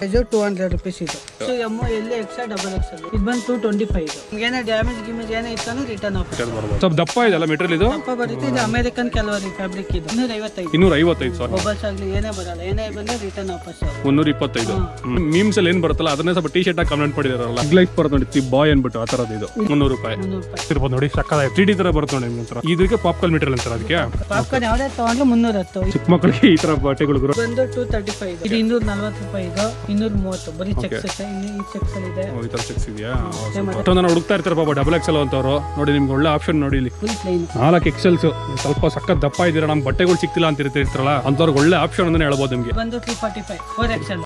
ಇದು two hundred rupees ಇದು so M L X double X ಇದು ಬಂದು ಟೂ ಟ್ವೆಂಟಿ ಫೈವ್ ಇದು ಏನೇ ಡ್ಯಾಮೇಜ್ ಗಿಮೇಜ್ ಏನೇ ಇತ್ತು ರಿಟರ್ನ್ ಆಫರ್ ಸ್ವಲ್ಪ ದಪ್ಪ ಇದೆಲ್ಲ ಮೆಟೀರಿಯಲ್ ಇದು ದಪ್ಪ ಬರುತ್ತೆ ಇದು ಅಮೆರಿಕನ್ ಕೆಲವರಿ ಫ್ಯಾಬ್ರಿಕ್ ಇದು ಇನ್ನೂರ ಐವತ್ತೈದು ಇನ್ನೂರ ಐವತ್ತೈದು ಸಾವಿರ ಮೊಬೈಲ್ಸ್ ಆಗಲಿ ಏನೇ ಬರಲ್ಲ ಏನೇ ಬಂದ್ರೆ ರಿಟರ್ನ್ ವಾಪಸ್ ಮುನ್ನೂರ ಇಪ್ಪತ್ತೈದು ಮೀಮ್ಸ್ ಅಲ್ಲಿ ಏನ್ ಬರುತ್ತಲ್ಲ ಅದನ್ನೇ ಸ್ವಲ್ಪ ಟಿ ಶರ್ಟ್ ಆಗಿ ಕಮೆಂಟ್ ಮಾಡಿದಾರಲ್ಲ ಲೈಫ್ ಬರುತ್ತೆ ನೋಡಿ ಬಾಯ್ ಅನ್ಬಿಟ್ಟು ಆ ತರದ್ದು ಇದು ಮುನ್ನೂರು ರೂಪಾಯಿ ಮುನ್ನೂರು ರೂಪಾಯಿ ಇರ್ಬೋದು ನೋಡಿ ಸಕ್ಕದ ತ್ರೀ ಡಿ ತರ ಬರುತ್ತೆ ನೋಡಿ ನಿಮ್ಗೆ ಇದಕ್ಕೆ ಪಾಪ್ಕಾರ್ನ್ ಮೆಟೀರಿಯಲ್ ಅಂತಾರೆ ಅದಕ್ಕೆ ಪಾಪ್ಕಾರ್ನ್ ಯಾವುದೇ ತಗೊಂಡ್ರು ಮುನ್ನೂರ ಹತ್ತು ಚಿಕ್ಕ ಮಕ್ಕಳಿಗೆ ಈ ತರ ಬಟ್ಟೆಗಳು ಗುರು. ಬಂದು ಟೂ ತರ್ಟಿ ಫೈವ್ ಇದು ಇನ್ನೂರ ನಲ್ವತ್ತು ರೂಪಾಯಿ ಇದು ಇನ್ನೂರ ಮೂವತ್ತು ಬರೀ ಚೆಕ್ಸ್ ಇಲ್ಲಿ ಈ ಚೆಕ್ಸ್ ಅಲ್ಲಿ ಇದೆ ಓ, ಈ ತರ ಚೆಕ್ಸ್ ಇದೆಯಾ ಅಷ್ಟೊಂದು ನಾನು ಹುಡುಕ್ತಾ ಇರ್ತಾರೆ ಪಾಪ ಡಬಲ್ ಎಕ್ಸೆಲ್ ಅಂತವ್ರು ನೋಡಿ ನಿಮ್ಗೆ ಒಳ್ಳೆ ಆಪ್ಷನ್ ನೋಡಿ ಇಲ್ಲಿ ಫುಲ್ ಪ್ಲೈನ್ ನಾಲ್ಕು ಎಕ್ಸೆಲ್ಸ್ ಸ್ವಲ್ಪ ಸಕ್ಕ ದಪ್ಪ ಇದ್ದೀರಾ ನಮ್ಗೆ ಬಟ್ಟೆಗಳು ಸಿಕ್ತಿಲ್ಲ ಅಂತ ಇರ್ತಿರ್ತಾರಲ್ಲ ಅಂತವ್ರಿಗೆ ಒಳ್ಳೆ ಆಪ್ಷನ್ ಅಂತಾನೆ ಹೇಳ್ಬೋದು ನಿಮಗೆ ಬಂದು three forty five four Excel